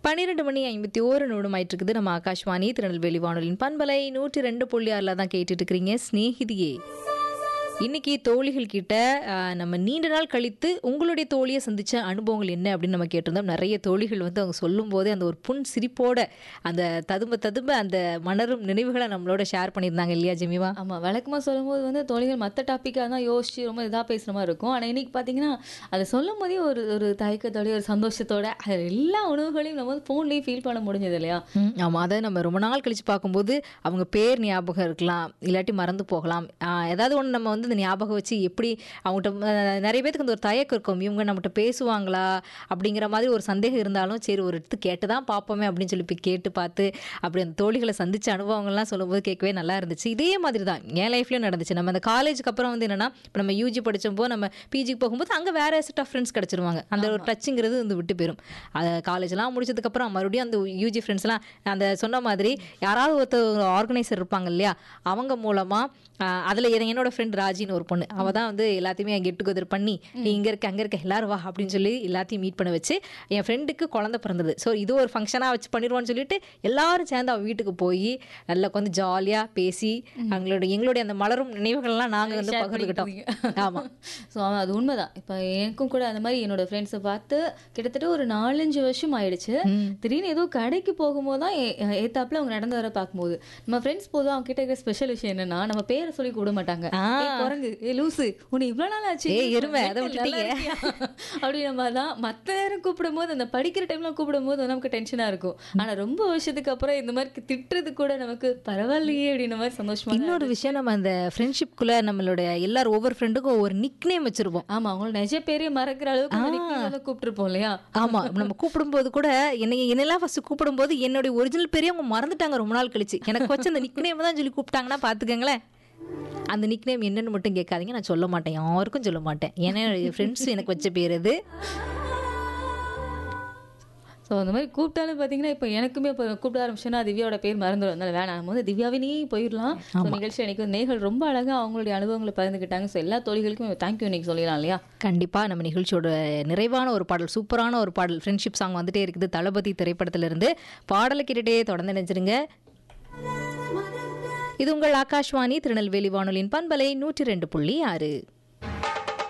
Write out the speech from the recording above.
பன்னிரெண்டு மணி ஐம்பத்தி ஓரு நிமிடம் ஆயிட்டு இருக்குது நம்ம ஆகாஷ்வாணி திருநெல்வேலி வானொலியின் பண்பலை நூற்றி ரெண்டு புள்ளி ஆறில் தான் கேட்டுட்டு இருக்கிறீங்க ஸ்நேகிதியே இன்னைக்கு தோழிகள் கிட்ட ஆஹ், நம்ம நீண்ட நாள் கழித்து உங்களுடைய தோழியை சந்திச்ச அனுபவங்கள் என்ன அப்படின்னு நம்ம கேட்டிருந்தோம் நிறைய தோழிகள் வந்து அவங்க சொல்லும் போதே அந்த ஒரு புன் சிரிப்போட அந்த ததும்ப ததும்ப அந்த மலரும் நினைவுகளை நம்மளோட ஷேர் பண்ணியிருந்தாங்க இல்லையா ஜெமிவா ஆமா வழக்கமா சொல்லும்போது வந்து தோழிகள் மற்ற டாப்பிக்காக தான் யோசிச்சு ரொம்ப இதாக பேசுகிற மாதிரி இருக்கும் ஆனால் இன்னைக்கு பார்த்தீங்கன்னா அதை சொல்லும் போதே ஒரு ஒரு தயக்கத்தோடய ஒரு சந்தோஷத்தோட அது எல்லா உணவுகளையும் நம்ம வந்து ஃபோன்லேயே ஃபீல் பண்ண முடிஞ்சது இல்லையா ம், ஆமா அதை நம்ம ரொம்ப நாள் கழிச்சு பார்க்கும்போது அவங்க பேர் ஞாபகம் இருக்கலாம் இல்லாட்டி மறந்து போகலாம் ஆஹ், ஏதாவது ஒன்று நம்ம வந்து இந்த ஞாபகம் வச்சு எப்படி அவங்ககிட்ட அஹ், நிறைய பேத்துக்கு அந்த ஒரு தயக்கம் இருக்கும் இவங்க நம்மகிட்ட பேசுவாங்களா அப்படிங்கிற மாதிரி ஒரு சந்தேகம் இருந்தாலும் சரி ஒரு இடத்து கேட்டு தான் பார்ப்போமே அப்படின்னு சொல்லி போய் கேட்டு பார்த்து அப்படி அந்த தோழிகளை சந்திச்ச அனுபவங்கள்லாம் சொல்லும்போது கேட்கவே நல்லா இருந்துச்சு இதே மாதிரி தான் என் லைஃப்லயும் நடந்துச்சு நம்ம அந்த காலேஜுக்கு அப்புறம் வந்து என்னன்னா இப்போ நம்ம யூஜி படிச்சப்போ நம்ம பிஜிக்கு போகும்போது அங்கே வேற செட் ஆஃப் ஃப்ரெண்ட்ஸ் கிடச்சிருவாங்க அந்த ஒரு டச்சுங்கிறது வந்து விட்டு போயிடும் அது காலேஜ்லாம் முடிச்சதுக்கப்புறம் மறுபடியும் அந்த யூஜி ஃப்ரெண்ட்ஸ்லாம் அந்த சொன்ன மாதிரி யாராவது ஒருத்தர் ஆர்கனைசர் இருப்பாங்க இல்லையா அவங்க மூலமாக அதில் என்னோட ஃப்ரெண்ட் ராஜின்னு ஒரு பொண்ணு அவள் தான் வந்து எல்லாத்தையுமே கெட் டுகெதர் பண்ணி நீ இங்கே இருக்க அங்கே இருக்க எல்லாரும் வா அப்படின்னு சொல்லி எல்லாத்தையும் மீட் பண்ண வச்சு என் ஃப்ரெண்டுக்கு குழந்தை பிறந்தது ஸோ இது ஒரு ஃபங்க்ஷனாக வச்சு பண்ணிடுவோம்னு சொல்லிட்டு எல்லாரும் சேர்ந்து அவள் வீட்டுக்கு போய் நல்லா உட்காந்து ஜாலியாக பேசி அவங்களோட எங்களுடைய அந்த மலரும் நினைவுகள்லாம் நாங்கள் வந்து Share பகிர்ந்துக்கிட்டோம் பண்ணிக்கிட்டீங்க. ஆமாம் ஸோ அது உண்மைதான் இப்போ எனக்கும் கூட அந்த மாதிரி என்னோட ஃப்ரெண்ட்ஸை பார்த்து கிட்டத்தட்ட ஒரு நாலஞ்சு வருஷம் ஆயிடுச்சு திடீர்னு ஏதோ கடைக்கு போகும்போது தான் ஏ- ஏத்தாப்புல அவங்க நடந்து வர பார்க்கும்போது நம்ம ஃப்ரெண்ட்ஸ் போதும் அவங்க கிட்ட இருக்கிற ஸ்பெஷல் விஷயம் என்னன்னா நம்ம பேரை சொல்லி கூட மாட்டாங்க ஆ. ஏய், குரங்கு ஏ லூசு உன்னை இவ்வளோ நாள் ஆச்சு ஏய், இன்னும் எருமை, அதை mental நல்லா விட்டுட்டீங்க. இருக்கியா? அப்படின்ற மாதிரி தான் மற்ற நேரம் கூப்பிடும் போது அந்த படிக்கிற டைம்ல கூப்பிடும் போது நமக்கு டென்ஷனா இருக்கும் ஆனா ரொம்ப வருஷத்துக்கு அப்புறம் இந்த மாதிரி திட்டுறது கூட நமக்கு பரவாயில்லையே அப்படின்ற மாதிரி சந்தோஷமா தான் இன்னொரு விஷயம் நம்ம அந்த ஃப்ரெண்ட்ஷிப்குள்ளே நம்மளுடைய எல்லாரும் ஒவ்வொரு ஃப்ரெண்டுக்கும் ஒவ்வொரு நிக் நேம் வச்சுருப்போம் ஆமா அவங்கள நிஜ பேரே மறக்கிற அளவுக்கு அந்த nickname எல்லாம் கூப்பிட்டுருப்போம் இல்லையா ஆமா நம்ம கூப்பிடும்போது கூட என்னை என்னெல்லாம் ஃபர்ஸ்ட் கூப்பிடும்போது என்னுடைய ஒரிஜினல் பேரே அவங்க மறந்துட்டாங்க ரொம்ப நாள் கழிச்சு எனக்கு வச்சு அந்த நிக் நேம் தான் சொல்லி கூப்பிட்டாங்கன்னா பார்த்துக்கங்களேன் அந்த நிக் நேம் என்னன்னு மட்டும் கேட்காதீங்க நான் சொல்ல மாட்டேன் யாருக்கும் சொல்ல மாட்டேன் ஏன்னா ஃப்ரெண்ட்ஸ் எனக்கு வச்ச பேர் அது ஸோ அந்த மாதிரி கூப்பிட்டாலும் பார்த்தீங்கன்னா இப்போ எனக்குமே இப்போ கூப்பிட ஆரம்பிச்சோன்னா திவ்யாவோட பேர் மறந்துடும் அதனால வேணாம் நம்ம வந்து திவ்யாவினே போயிடலாம் ஸோ நிகழ்ச்சி எனக்கு நேர்கள் ரொம்ப அழகாக அவங்களுடைய அனுபவங்களை பகிர்ந்துக்கிட்டாங்க ஸோ எல்லா தோழிகளுக்கும் தேங்க்யூ இன்னைக்கு சொல்லிடலாம் இல்லையா கண்டிப்பா நம்ம நிகழ்ச்சியோட நிறைவான ஒரு பாடல் சூப்பரான ஒரு பாடல் ஃப்ரெண்ட்ஷிப் சாங் வந்துட்டே இருக்குது தளபதி திரைப்படத்துல இருந்து பாடலை கேட்டுட்டே தொடர்ந்து நினைச்சிருங்க இது உங்கள் ஆகாஷ்வாணி திருநெல்வேலி வானொலியின் பண்பலை நூற்றி ரெண்டு புள்ளி ஆறு